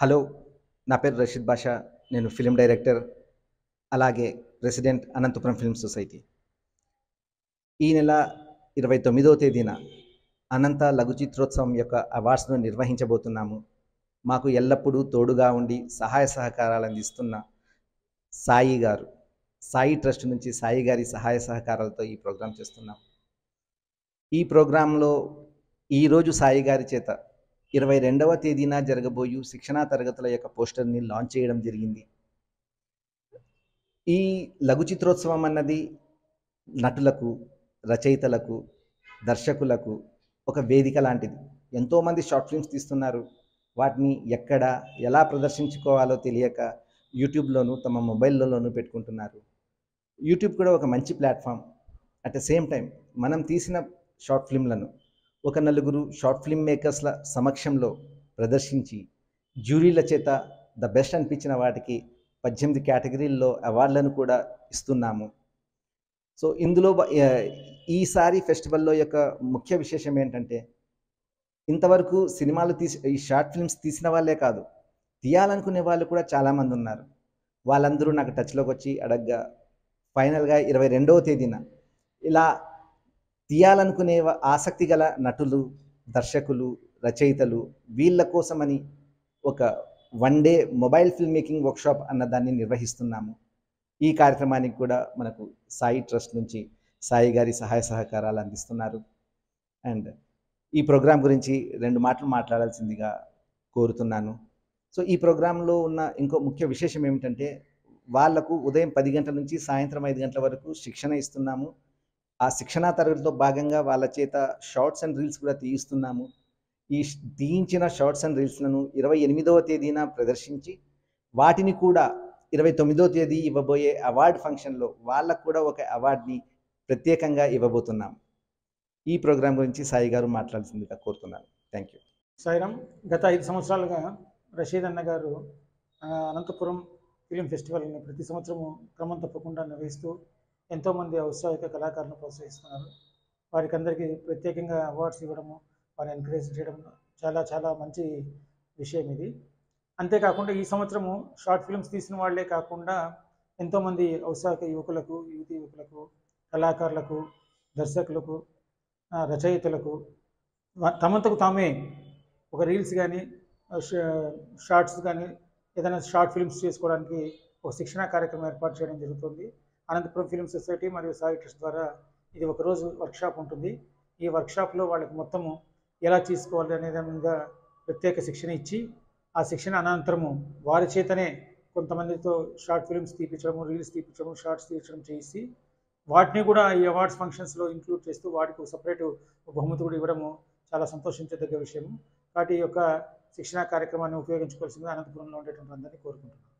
hello నా పేరు రషీద్ బాషా నేను ఫిలిం డైరెక్టర్ అలాగే ప్రెసిడెంట్ అనంతపురం ఫిల్మ్ సొసైటీ ఈ నెల ఇరవై తొమ్మిదవ తేదీన అనంత లఘు చిత్రోత్సవం యొక్క అవార్డ్స్ను నిర్వహించబోతున్నాము మాకు ఎల్లప్పుడూ తోడుగా ఉండి సహాయ సహకారాలు అందిస్తున్న సాయి గారు సాయి ట్రస్ట్ నుంచి సాయి గారి సహాయ సహకారాలతో ఈ ప్రోగ్రాం చేస్తున్నాం ఈ ప్రోగ్రాంలో ఈరోజు సాయి గారి చేత ఇరవై రెండవ తేదీన జరగబోయు శిక్షణా తరగతుల యొక్క పోస్టర్ని లాంచ్ చేయడం జరిగింది ఈ లఘు చిత్రోత్సవం అన్నది నటులకు రచయితలకు దర్శకులకు ఒక వేదిక లాంటిది ఎంతోమంది షార్ట్ ఫిల్మ్స్ తీస్తున్నారు వాటిని ఎక్కడ ఎలా ప్రదర్శించుకోవాలో తెలియక యూట్యూబ్లోను తమ మొబైల్లోనూ పెట్టుకుంటున్నారు యూట్యూబ్ కూడా ఒక మంచి platform at the same time మనం తీసిన షార్ట్ ఫిల్మ్లను ఒక నలుగురు షార్ట్ ఫిల్మ్ మేకర్స్ల సమక్షంలో ప్రదర్శించి జ్యూరీల చేత ద బెస్ట్ అనిపించిన వాటికి పద్దెనిమిది కేటగిరీల్లో అవార్డులను కూడా ఇస్తున్నాము సో ఇందులో బ- ఏ- ఈసారి ఫెస్టివల్లో యొక్క ముఖ్య విశేషం ఏంటంటే ఇంతవరకు సినిమాలు తీసి ఈ షార్ట్ ఫిల్మ్స్ తీసిన వాళ్ళే కాదు తీయాలనుకునే వాళ్ళు కూడా చాలామంది ఉన్నారు వాళ్ళందరూ నాకు టచ్లోకి వచ్చి అడగ్గా ఫైనల్గా ఇరవై రెండవ తేదీన ఇలా తీయాలనుకునే వా- ఆసక్తి గల నటులు దర్శకులు రచయితలు వీళ్ళ కోసమని ఒక one day mobile film making workshop అన్న దాన్ని నిర్వహిస్తున్నాము ఈ కార్యక్రమానికి కూడా మనకు సాయి ట్రస్ట్ నుంచి సాయి గారి సహాయ సహకారాలు అందిస్తున్నారు అండ్ ఈ ప్రోగ్రాం గురించి రెండు మాటలు మాట్లాడాల్సిందిగా కోరుతున్నాను సో ఈ ప్రోగ్రాంలో ఉన్న ఇంకో ముఖ్య విశేషం ఏమిటంటే వాళ్లకు ఉదయం పది గంటల నుంచి సాయంత్రం ఐదు గంటల వరకు శిక్షణ ఇస్తున్నాము ఆ శిక్షణా తరగతిలో భాగంగా వాళ్ళ చేత షార్ట్స్ అండ్ రీల్స్ కూడా తీయిస్తున్నాము ఈ ష్- తీయించిన షార్ట్స్ అండ్ రీల్స్లను ఇరవై ఎనిమిదవ తేదీన ప్రదర్శించి వాటిని కూడా ఇరవై తొమ్మిదవ తేదీ ఇవ్వబోయే అవార్డ్ ఫంక్షన్లో వాళ్ళకు కూడా ఒక అవార్డ్ని ప్రత్యేకంగా ఇవ్వబోతున్నాం ఈ ప్రోగ్రాం గురించి సాయి గారు మాట్లాడాల్సిందిగా కోరుతున్నాను థ్యాంక్ యూ సాయిరామ్ గత ఐదు సంవత్సరాలుగా రషీద్ అన్న గారు ఆ, అనంతపురం ఫిలిం ఫెస్టివల్ని ప్రతి సంవత్సరము క్రమం తప్పకుండా నిర్వహిస్తూ ఎంతోమంది ఔత్సాహిక కళాకారులను ప్రోత్సహిస్తున్నారు వారికి అందరికీ ప్రత్యేకంగా అవార్డ్స్ ఇవ్వడము వారిని ఎంకరేజ్ చేయడం చాలా చాలా మంచి విషయం ఇది అంతేకాకుండా ఈ సంవత్సరము షార్ట్ ఫిల్మ్స్ తీసిన వాళ్ళే కాకుండా ఎంతోమంది ఔత్సాహిక యువకులకు యువతి యువకులకు కళాకారులకు దర్శకులకు ఆ, రచయితలకు వా- తమంతకు తామే ఒక రీల్స్ కానీ షార్ట్స్ కానీ ఏదైనా షార్ట్ ఫిల్మ్స్ చేసుకోవడానికి ఒక శిక్షణా కార్యక్రమం ఏర్పాటు చేయడం జరుగుతుంది అనంతపురం ఫిల్మ్ సొసైటీ మరియు సాయి ట్రస్ట్ ద్వారా ఇది ఒక రోజు వర్క్షాప్ ఉంటుంది ఈ వర్క్షాప్లో వాళ్ళకి మొత్తము ఎలా తీసుకోవాలి అనే దాని మీద ప్రత్యేక శిక్షణ ఇచ్చి ఆ శిక్షణ అనంతరము వారి చేతనే కొంతమందితో షార్ట్ ఫిల్మ్స్ తీపించడము రీల్స్ తీపించడము షార్ట్స్ తీయించడం చేసి వాటిని కూడా ఈ అవార్డ్స్ ఫంక్షన్స్లో ఇంక్లూడ్ చేస్తూ వాటికి ఒక సపరేట్ బహుమతి కూడా ఇవ్వడము చాలా సంతోషించదగ్గ విషయం కాబట్టి ఈ యొక్క శిక్షణా కార్యక్రమాన్ని ఉపయోగించుకోవాల్సిందిగా అనంతపురంలో ఉండేటువంటి అందరినీ కోరుకుంటున్నాను